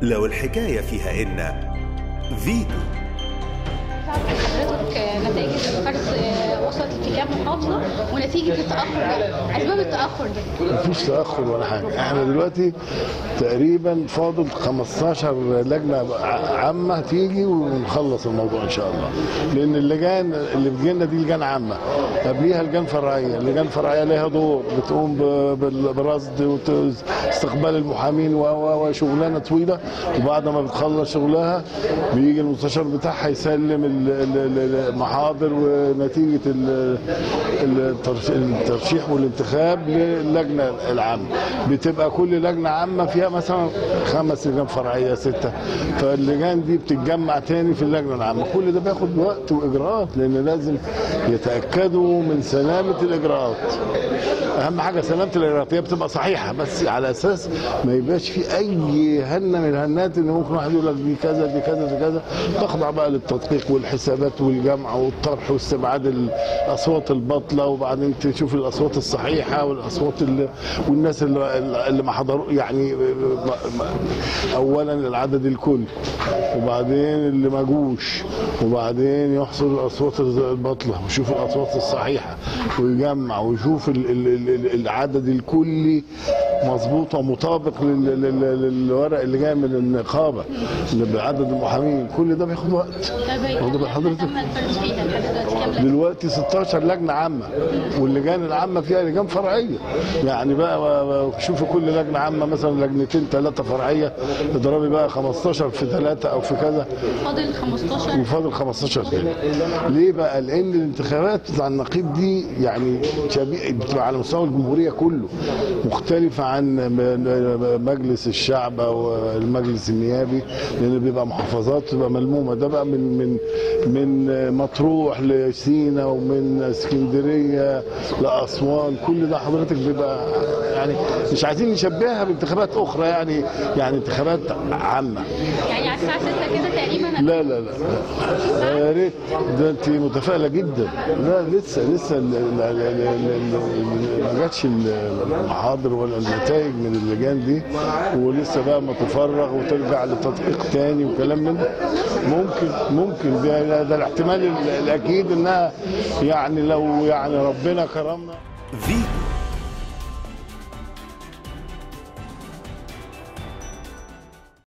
لو الحكاية فيها إن فيتو حضرتك نتائج الفرز وصلت في كام محافظه ونتيجه التاخر ده اسباب التاخر ده مفيش تاخر ولا حاجه احنا دلوقتي تقريبا فاضل 15 لجنه عامه تيجي ونخلص الموضوع ان شاء الله لان اللجان اللي بتجينا دي لجان عامه قبليها لجان فرعيه اللجان الفرعيه ليها دور بتقوم ب- بال- برصد واستقبال المحامين و- و- وشغلانه طويله وبعد ما بتخلص شغلها بيجي المستشار بتاعها يسلم ال- ال- ال- المحاضر ونتيجه ال- ال- الترش- الترشيح والانتخاب للجنه العامه بتبقى كل لجنه عامه فيها مثلا خمس لجان فرعيه سته فاللجان دي بتتجمع تاني في اللجنه العامه كل ده بياخد وقت واجراءات لان لازم يتاكدوا من سلامه الاجراءات اهم حاجه سلامه الاجراءات هي بتبقى صحيحه بس على اساس ما يبقاش في اي هنه من الهنات ان ممكن واحد يقول لك دي كذا دي كذا دي كذا تخضع بقى للتدقيق والحسابات والجمع والطرح واستبعاد الاصوات الباطله وبعدين تشوف الاصوات الصحيحه والاصوات اللي والناس اللي, اللي ما حضروا يعني اولا العدد الكل وبعدين اللي ما جوش وبعدين يحصل الاصوات الباطله ويشوف الاصوات الصحيحه ويجمع ويشوف ال- ال- ال- العدد الكلي مظبوط ومطابق لل- لل- للورق اللي جاي من النقابه اللي بعدد المحامين كل ده بياخد وقت واخد بال حضرتك تم الفرز فيها لحد دلوقتي كام لجنة؟ دلوقتي 16 لجنه عامه واللجان العامه فيها لجان فرعيه يعني بقى شوفي كل لجنه عامه مثلا لجنتين ثلاثه فرعيه اضربي بقى 15 في ثلاثه او في كذا فاضل 15 وفاضل 15 تاني ليه بقى لان الانتخابات بتاع النقيب دي يعني شبيه بتبقى على مستوى الجمهوريه كله مختلفه عن م- مجلس الشعب او المجلس النيابي لان بيبقى محافظات بتبقى ملمومه ده بقى من من من مطروح لسينا ومن اسكندريه لاسوان كل ده حضرتك بيبقى يعني مش عايزين نشبهها بانتخابات اخرى يعني يعني انتخابات عامه يعني على الساعه 6 كده تقريبا لا لا لا يا ريت ده انت متفائله جدا لا لسه لسه ال- ال- ال- ال- ال- ما جاتش المحاضر ولا النتائج من اللجان دي ولسه بقى ما تفرغ وترجع لتدقيق تاني وكلام من ده ممكن ممكن ده, ده الاحتمال ال- الاكيد انها يعني لو يعني ربنا كرمنا فيتو